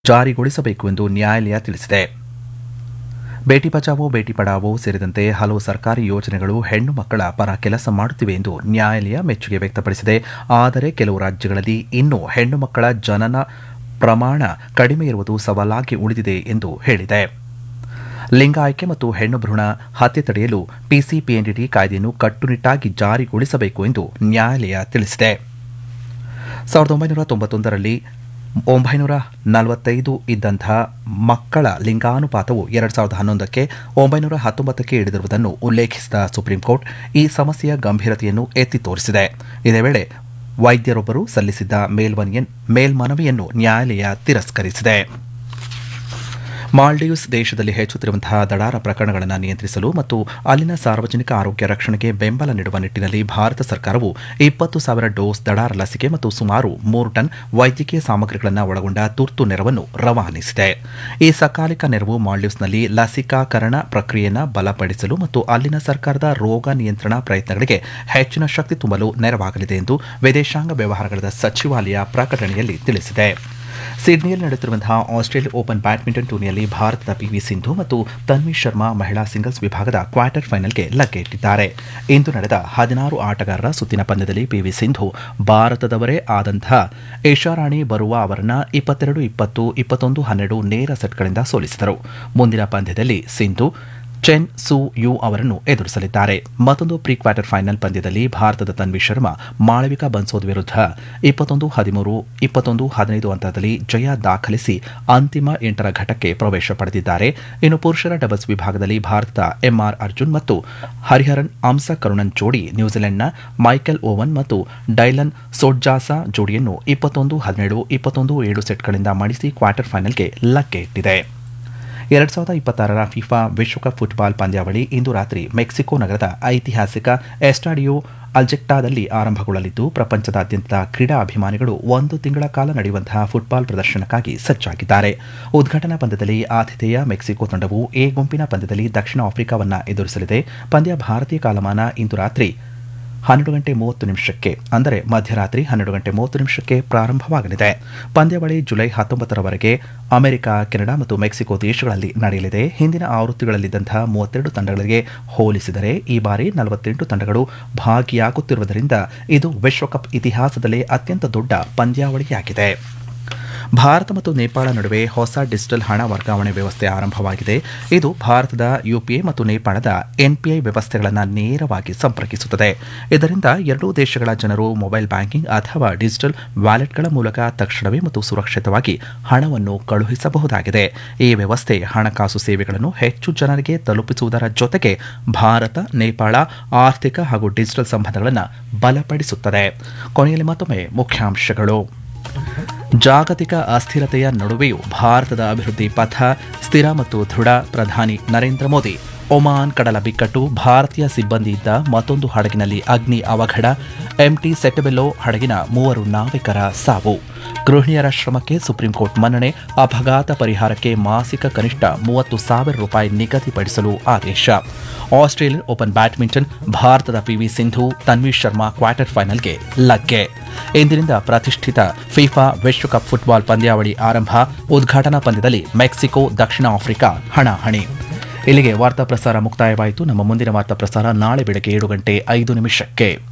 ಜಾರಿಗೊಳಿಸಬೇಕು ಎಂದು ನ್ಯಾಯಾಲಯ ತಿಳಿಸಿದೆ ಬೇಟಿ ಬಚಾವೋ ಬೇಟಿ ಪಡಾವೋ ಸೇರಿದಂತೆ ಹಲವು ಸರ್ಕಾರಿ ಯೋಜನೆಗಳು ಹೆಣ್ಣು ಮಕ್ಕಳ ಪರ ಕೆಲಸ ಮಾಡುತ್ತಿವೆ ಎಂದು ನ್ಯಾಯಾಲಯ ಮೆಚ್ಚುಗೆ ವ್ಯಕ್ತಪಡಿಸಿದೆ ಆದರೆ ಕೆಲವು ರಾಜ್ಯಗಳಲ್ಲಿ ಇನ್ನೂ ಹೆಣ್ಣು ಮಕ್ಕಳ ಜನನ ಪ್ರಮಾಣ ಕಡಿಮೆ ಇರುವುದು ಸವಾಲಾಗಿ ಉಳಿದಿದೆ ಎಂದು ಹೇಳಿದೆ ಲಿಂಗ ಆಯ್ಕೆ ಮತ್ತು ಹೆಣ್ಣು ಭ್ರೂಣ ಹತ್ಯೆ ತಡೆಯಲು ಪಿಸಿಪಿಎನ್ಡಿಟಿ ಕಾಯ್ದೆಯನ್ನು ಕಟ್ಟುನಿಟ್ಟಾಗಿ ಜಾರಿಗೊಳಿಸಬೇಕು ಎಂದು ನ್ಯಾಯಾಲಯ ತಿಳಿಸಿದೆ ಸಾವಿರದ ಒಂಬೈನೂರ ತೊಂಬತ್ತೊಂದರಲ್ಲಿ ಒಂಬೈನೂರ ನಲವತ್ತೈದು ಇದ್ದಂತಹ ಮಕ್ಕಳ ಲಿಂಗಾನುಪಾತವು ಎರಡು ಸಾವಿರದ ಹನ್ನೊಂದಕ್ಕೆ ಒಂಬೈನೂರ ಹತ್ತೊಂಬತ್ತಕ್ಕೆ ಇಳಿದಿರುವುದನ್ನು ಉಲ್ಲೇಖಿಸಿದ ಸುಪ್ರೀಂ ಕೋರ್ಟ್ ಈ ಸಮಸ್ಯೆಯ ಗಂಭೀರತೆಯನ್ನು ಎತ್ತಿ ತೋರಿಸಿದೆ ಇದೇ ವೇಳೆ ವೈದ್ಯರೊಬ್ಬರು ಸಲ್ಲಿಸಿದ್ದ ಮೇಲ್ಮನಿಯನ್- ಮೇಲ್ಮನವಿಯನ್ನು ನ್ಯಾಯಾಲಯ ತಿರಸ್ಕರಿಸಿದೆ ಮಾಲ್ಡೀವ್ಸ್ ದೇಶದಲ್ಲಿ ಹೆಚ್ಚುತ್ತಿರುವಂತಹ ದಡಾರ ಪ್ರಕರಣಗಳನ್ನು ನಿಯಂತ್ರಿಸಲು ಮತ್ತು ಅಲ್ಲಿನ ಸಾರ್ವಜನಿಕ ಆರೋಗ್ಯ ರಕ್ಷಣೆಗೆ ಬೆಂಬಲ ನೀಡುವ ನಿಟ್ಟಿನಲ್ಲಿ ಭಾರತ ಸರ್ಕಾರವು ಇಪ್ಪತ್ತು ಸಾವಿರ ಡೋಸ್ ದಡಾರ ಲಸಿಕೆ ಮತ್ತು ಸುಮಾರು ಮೂರು ಟನ್ ವೈದ್ಯಕೀಯ ಸಾಮಗ್ರಿಗಳನ್ನು ಒಳಗೊಂಡ ತುರ್ತು ನೆರವನ್ನು ರವಾನಿಸಿದೆ ಈ ಸಕಾಲಿಕ ನೆರವು ಮಾಲ್ಡೀವ್ಸ್ನಲ್ಲಿ ಲಸಿಕಾಕರಣ ಪ್ರಕ್ರಿಯೆಯನ್ನು ಬಲಪಡಿಸಲು ಮತ್ತು ಅಲ್ಲಿನ ಸರ್ಕಾರದ ರೋಗ ನಿಯಂತ್ರಣ ಪ್ರಯತ್ನಗಳಿಗೆ ಹೆಚ್ಚಿನ ಶಕ್ತಿ ತುಂಬಲು ನೆರವಾಗಲಿದೆ ಎಂದು ವಿದೇಶಾಂಗ ವ್ಯವಹಾರಗಳ ಸಚಿವಾಲಯ ಪ್ರಕಟಣೆಯಲ್ಲಿ ತಿಳಿಸಿದೆ ಸಿಡ್ನಿಯಲ್ಲಿ ನಡೆಯುತ್ತಿರುವಂತಹ ಆಸ್ಟ್ರೇಲಿಯಾ ಓಪನ್ ಬ್ಯಾಡ್ಮಿಂಟನ್ ಟೂರ್ನಿಯಲ್ಲಿ ಭಾರತದ ಪಿವಿ ಸಿಂಧು ಮತ್ತು ತನ್ವಿ ಶರ್ಮಾ ಮಹಿಳಾ ಸಿಂಗಲ್ಸ್ ವಿಭಾಗದ ಕ್ವಾರ್ಟರ್ ಫೈನಲ್ಗೆ ಲಗ್ಗೆಯಿಟ್ಟಿದ್ದಾರೆ ಇಂದು ನಡೆದ ಹದಿನಾರು ಆಟಗಾರರ ಸುತ್ತಿನ ಪಂದ್ಯದಲ್ಲಿ ಪಿವಿ ಸಿಂಧು ಭಾರತದವರೇ ಆದಂತಹ ಏಷಾರಾಣಿ ಬರುವ ಅವರನ್ನ ಇಪ್ಪತ್ತೆರಡು ಇಪ್ಪತ್ತು ಇಪ್ಪತ್ತೊಂದು ಹನ್ನೆರಡು ನೇರ ಸೆಟ್ಗಳಿಂದ ಸೋಲಿಸಿದರು ಮುಂದಿನ ಪಂದ್ಯದಲ್ಲಿ ಸಿಂಧು ಚೆನ್ ಸು ಯು ಅವರನ್ನು ಎದುರಿಸಲಿದ್ದಾರೆ ಮತ್ತೊಂದು ಪ್ರೀ ಕ್ವಾರ್ಟರ್ ಫೈನಲ್ ಪಂದ್ಯದಲ್ಲಿ ಭಾರತದ ತನ್ವಿ ಶರ್ಮಾ ಮಾಳವಿಕಾ ಬನ್ಸೋದ್ ವಿರುದ್ಧ ಇಪ್ಪತ್ತೊಂದು ಹದಿಮೂರು ಇಪ್ಪತ್ತೊಂದು ಹದಿನೈದು ಅಂತರದಲ್ಲಿ ಜಯ ದಾಖಲಿಸಿ ಅಂತಿಮ ಎಂಟರ ಘಟ್ಟಕ್ಕೆ ಪ್ರವೇಶ ಪಡೆದಿದ್ದಾರೆ ಇನ್ನು ಪುರುಷರ ಡಬಲ್ಸ್ ವಿಭಾಗದಲ್ಲಿ ಭಾರತದ ಎಂಆರ್ ಅರ್ಜುನ್ ಮತ್ತು ಹರಿಹರನ್ ಅಂಸ ಕರುಣನ್ ಜೋಡಿ ನ್ಯೂಜಿಲೆಂಡ್ನ ಮೈಕೆಲ್ ಓವನ್ ಮತ್ತು ಡೈಲನ್ ಸೋಡ್ಜಾಸಾ ಜೋಡಿಯನ್ನು ಇಪ್ಪತ್ತೊಂದು ಹದಿನೇಳು ಇಪ್ಪತ್ತೊಂದು ಏಳು ಸೆಟ್ಗಳಿಂದ ಮಣಿಸಿ ಕ್ವಾರ್ಟರ್ ಫೈನಲ್ಗೆ ಲಗ್ಗೆ ಇಟ್ಟಿದೆ ಎರಡ್ ಸಾವಿರದ ಇಪ್ಪತ್ತಾರರ ಫಿಫಾ ವಿಶ್ವಕಪ್ ಫುಟ್ಬಾಲ್ ಪಂದ್ಯಾವಳಿ ಇಂದು ರಾತ್ರಿ ಮೆಕ್ಸಿಕೋ ನಗರದ ಐತಿಹಾಸಿಕ ಎಸ್ಟಾಡಿಯೋ ಅಲ್ಜೆಕ್ಟಾದಲ್ಲಿ ಆರಂಭಗೊಳ್ಳಲಿದ್ದು ಪ್ರಪಂಚದಾದ್ಯಂತ ಕ್ರೀಡಾ ಅಭಿಮಾನಿಗಳು ಒಂದು ತಿಂಗಳ ಕಾಲ ನಡೆಯುವಂತಹ ಫುಟ್ಬಾಲ್ ಪ್ರದರ್ಶನಕ್ಕಾಗಿ ಸಜ್ಜಾಗಿದ್ದಾರೆ ಉದ್ಘಾಟನಾ ಪಂದ್ಯದಲ್ಲಿ ಆತಿಥೇಯ ಮೆಕ್ಸಿಕೋ ತಂಡವು ಎ ಗುಂಪಿನ ಪಂದ್ಯದಲ್ಲಿ ದಕ್ಷಿಣ ಆಫ್ರಿಕಾವನ್ನ ಎದುರಿಸಲಿದೆ ಪಂದ್ಯ ಭಾರತೀಯ ಕಾಲಮಾನ ಇಂದು ರಾತ್ರಿ ಹನ್ನೆರಡು ಗಂಟೆ ಮೂವತ್ತು ನಿಮಿಷಕ್ಕೆ ಅಂದರೆ ಮಧ್ಯರಾತ್ರಿ ಹನ್ನೆರಡು ಗಂಟೆ ಮೂವತ್ತು ನಿಮಿಷಕ್ಕೆ ಪ್ರಾರಂಭವಾಗಲಿದೆ ಪಂದ್ಯಾವಳಿ ಜುಲೈ ಹತ್ತೊಂಬತ್ತರವರೆಗೆ ಅಮೆರಿಕ ಕೆನಡಾ ಮತ್ತು ಮೆಕ್ಸಿಕೋ ದೇಶಗಳಲ್ಲಿ ನಡೆಯಲಿದೆ ಹಿಂದಿನ ಆವೃತ್ತಿಗಳಲ್ಲಿದ್ದಂತಹ ಮೂವತ್ತೆರಡು ತಂಡಗಳಿಗೆ ಹೋಲಿಸಿದರೆ ಈ ಬಾರಿ ನಲವತ್ತೆಂಟು ತಂಡಗಳು ಭಾಗಿಯಾಗುತ್ತಿರುವುದರಿಂದ ಇದು ವಿಶ್ವಕಪ್ ಇತಿಹಾಸದಲ್ಲೇ ಅತ್ಯಂತ ದೊಡ್ಡ ಪಂದ್ಯಾವಳಿಯಾಗಿದೆ ಭಾರತ ಮತ್ತು ನೇಪಾಳ ನಡುವೆ ಹೊಸ ಡಿಜಿಟಲ್ ಹಣ ವರ್ಗಾವಣೆ ವ್ಯವಸ್ಥೆ ಆರಂಭವಾಗಿದೆ ಇದು ಭಾರತದ ಯುಪಿಐ ಮತ್ತು ನೇಪಾಳದ ಎನ್ಪಿಐ ವ್ಯವಸ್ಥೆಗಳನ್ನು ನೇರವಾಗಿ ಸಂಪರ್ಕಿಸುತ್ತದೆ ಇದರಿಂದ ಎರಡೂ ದೇಶಗಳ ಜನರು ಮೊಬೈಲ್ ಬ್ಯಾಂಕಿಂಗ್ ಅಥವಾ ಡಿಜಿಟಲ್ ವ್ಯಾಲೆಟ್ಗಳ ಮೂಲಕ ತಕ್ಷಣವೇ ಮತ್ತು ಸುರಕ್ಷಿತವಾಗಿ ಹಣವನ್ನು ಕಳುಹಿಸಬಹುದಾಗಿದೆ ಈ ವ್ಯವಸ್ಥೆ ಹಣಕಾಸು ಸೇವೆಗಳನ್ನು ಹೆಚ್ಚು ಜನರಿಗೆ ತಲುಪಿಸುವುದರ ಜೊತೆಗೆ ಭಾರತ ನೇಪಾಳ ಆರ್ಥಿಕ ಹಾಗೂ ಡಿಜಿಟಲ್ ಸಂಬಂಧಗಳನ್ನು ಬಲಪಡಿಸುತ್ತದೆ ಕೊನೆಯಲ್ಲಿ ಮತ್ತೊಮ್ಮೆ ಮುಖ್ಯಾಂಶಗಳು ಜಾಗತಿಕ ಅಸ್ಥಿರತೆಯ ನಡುವೆಯೂ ಭಾರತದ ಅಭಿವೃದ್ಧಿ ಪಥ ಸ್ಥಿರ ಮತ್ತು ದೃಢ ಪ್ರಧಾನಿ ನರೇಂದ್ರ ಮೋದಿ ಒಮಾನ್ ಕಡಲ ಬಿಕ್ಕಟ್ಟು ಭಾರತೀಯ ಸಿಬ್ಬಂದಿಯಿದ್ದ ಮತ್ತೊಂದು ಹಡಗಿನಲ್ಲಿ ಅಗ್ನಿ ಅವಘಡ ಎಂಟಿ ಸೆಟಬೆಲ್ಲೋ ಹಡಗಿನ ಮೂವರು ನಾವಿಕರ ಸಾವು ಗೃಹಿಣಿಯರ ಶ್ರಮಕ್ಕೆ ಸುಪ್ರೀಂ ಕೋರ್ಟ್ ಮನ್ನಣೆ ಅಪಘಾತ ಪರಿಹಾರಕ್ಕೆ ಮಾಸಿಕ ಕನಿಷ್ಠ ಮೂವತ್ತು ಸಾವಿರ ರೂಪಾಯಿ ನಿಗದಿಪಡಿಸಲು ಆದೇಶ ಆಸ್ಟ್ರೇಲಿಯನ್ ಓಪನ್ ಬ್ಯಾಡ್ಮಿಂಟನ್ ಭಾರತದ ಪಿವಿ ಸಿಂಧು ತನ್ವಿ ಶರ್ಮಾ ಕ್ವಾರ್ಟರ್ ಫೈನಲ್ಗೆ ಲಗ್ಗೆ ಇಂದಿನಿಂದ ಪ್ರತಿಷ್ಠಿತ ಫಿಫಾ ವಿಶ್ವಕಪ್ ಫುಟ್ಬಾಲ್ ಪಂದ್ಯಾವಳಿ ಆರಂಭ ಉದ್ಘಾಟನಾ ಪಂದ್ಯದಲ್ಲಿ ಮೆಕ್ಸಿಕೋ ದಕ್ಷಿಣ ಆಫ್ರಿಕಾ ಹಣಾಹಣಿ ಇಲ್ಲಿಗೆ ವಾರ್ತಾ ಪ್ರಸಾರ ಮುಕ್ತಾಯವಾಯಿತು ನಮ್ಮ ಮುಂದಿನ ವಾರ್ತಾ ಪ್ರಸಾರ ನಾಳೆ ಬೆಳಗ್ಗೆ ಏಳು ಗಂಟೆ ಐದು ನಿಮಿಷಕ್ಕೆ